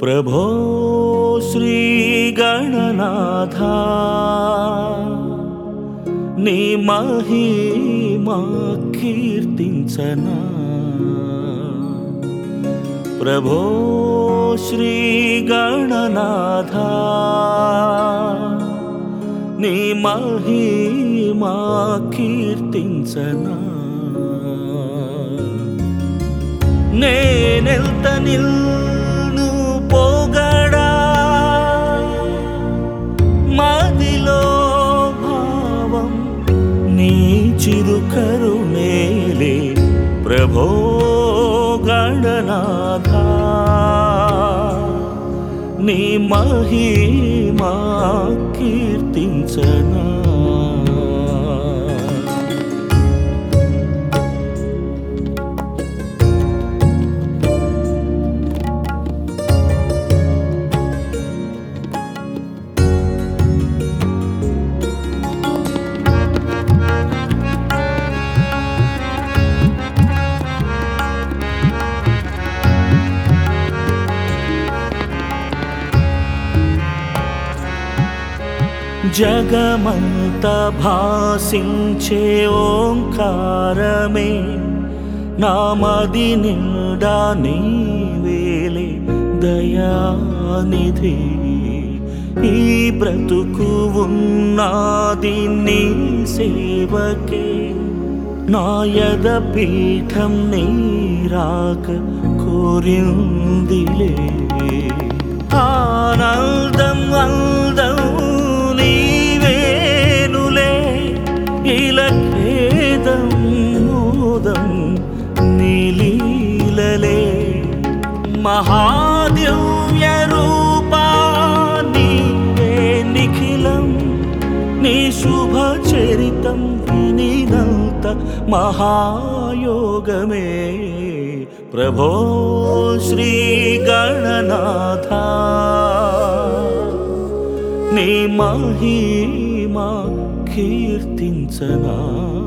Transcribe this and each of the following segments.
ప్రభో శ్రీ గణనాథ నీ మహిమా కీర్తించనా ప్రభో శ్రీ గణనాథ నీ మహిమా కీర్తించనా నేనెల్త నిల్ను పోగడా మదిలో భావం నీ చిరుకరుణేలే ప్రభో గణనాథ నీ మహిమా కీర్తించనా జగమంత భాసించే ఓంకారమే నామది నిండా నీవేలే దయానిధి ఈ బ్రతుకు ఉన్నది నీ సేవకే నాయద పీఠం నీరాక కోరిందిలే ఆనందం అందం నీవేనులే ఇలఖేదం మోదం నీలీలలే మహాదివ్య రూపా నీవే నిఖిలం నీ శుభ చరితం వినినంత మహాయోగమే ప్రభో శ్రీ గణనాథ నీ మహిమా కీర్తించనా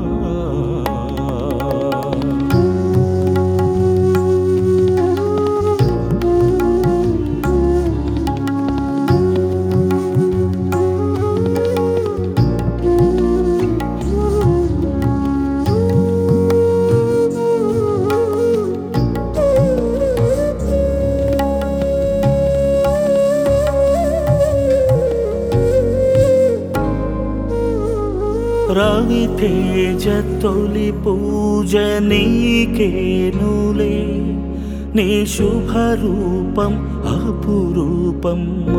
రవి తేజ తొలి పూజ నీకేనులే నీ శుభరూపం అపురూపం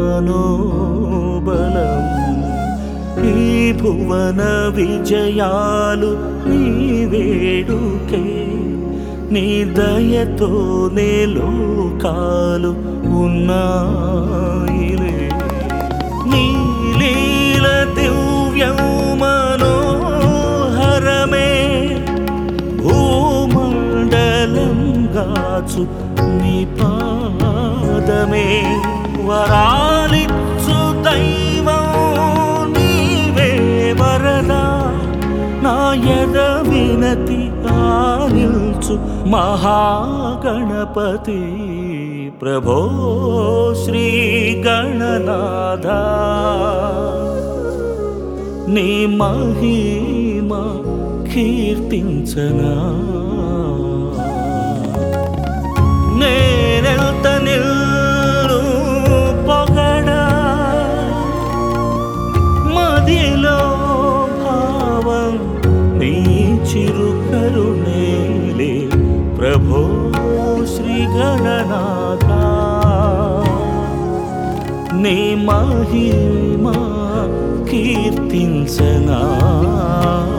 మనోబలం ఈ భువన విజయాలు నీ వేడుకే నీ దయతోనే లోకాలు ఉన్నాయిలే నీ లీల దివ్యం మనోహరమే భూమండలం గాచు నీ పాదమే వరాలిచ్చు దైవం నీవే వరదా నాయద వినతి ఆనిల్చు మహాగణపతి ప్రభో శ్రీ గణనాథ నీ మహిమా కీర్తించనా నేనెల్త నిల్లు పొగడా మదిలో భావం నీ చిరుకరుణేలే ప్రభో శ్రీ గణనాథ నీ మహిమా కీర్తించనా